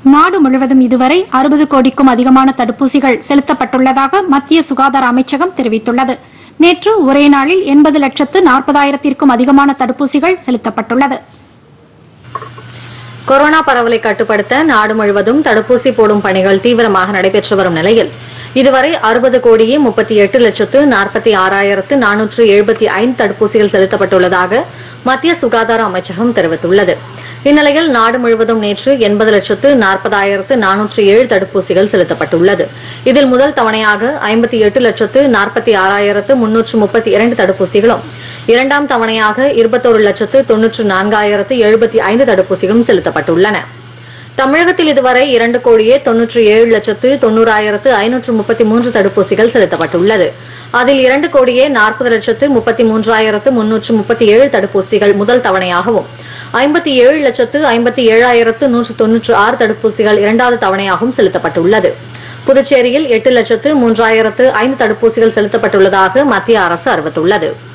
நாடு முழுவதும் இதுவரை அறுபது கோடிக்கும் அதிகமான தடுப்பூசிகள் செலுத்தப்பட்டுள்ளதாக மத்திய சுகாதார அமைச்சகம் தெரிவித்துள்ளது நேற்று ஒரே நாளில் எண்பது லட்சத்து நாற்பதாயிரத்திற்கும் அதிகமான தடுப்பூசிகள் செலுத்தப்பட்டுள்ளது கொரோனா பரவலை கட்டுப்படுத்த நாடு முழுவதும் தடுப்பூசி போடும் பணிகள் தீவிரமாக நடைபெற்று வரும் நிலையில் இதுவரை அறுபது கோடியே முப்பத்தி எட்டு லட்சத்து நாற்பத்தி ஆறாயிரத்து நானூற்று எழுபத்தி ஐந்து தடுப்பூசிகள் செலுத்தப்பட்டுள்ளதாக மத்திய சுகாதார அமைச்சகம் தெரிவித்துள்ளது இந்நிலையில் நாடு முழுவதும் நேற்று எண்பது லட்சத்து நாற்பதாயிரத்து நானூற்று ஏழு தடுப்பூசிகள் செலுத்தப்பட்டுள்ளது இதில் முதல் தவணையாக ஐம்பத்தி எட்டு லட்சத்து நாற்பத்தி ஆறாயிரத்து முன்னூற்று முப்பத்தி இரண்டு தடுப்பூசிகளும் இரண்டாம் தவணையாக இருபத்தோரு லட்சத்து தொன்னூற்று நான்காயிரத்து எழுபத்தி ஐந்து தடுப்பூசிகளும் செலுத்தப்பட்டுள்ளன தமிழகத்தில் இதுவரை இரண்டு கோடியே தொன்னூற்றி ஏழு லட்சத்து தொண்ணூறாயிரத்து ஐநூற்று முப்பத்தி மூன்று தடுப்பூசிகள் செலுத்தப்பட்டுள்ளது அதில் இரண்டு கோடியே நாற்பது லட்சத்து முப்பத்தி மூன்றாயிரத்து முன்னூற்று முப்பத்தி ஏழு தடுப்பூசிகள் முதல் தவணையாகவும் ஐம்பத்தி ஏழு லட்சத்து ஐம்பத்தி ஏழாயிரத்து நூற்று தொன்னூற்று ஆறு தடுப்பூசிகள் இரண்டாவது தவணையாகவும் செலுத்தப்பட்டுள்ளது புதுச்சேரியில் எட்டு லட்சத்து மூன்றாயிரத்து ஐந்து தடுப்பூசிகள் செலுத்தப்பட்டுள்ளதாக மத்திய அரசு அறிவித்துள்ளது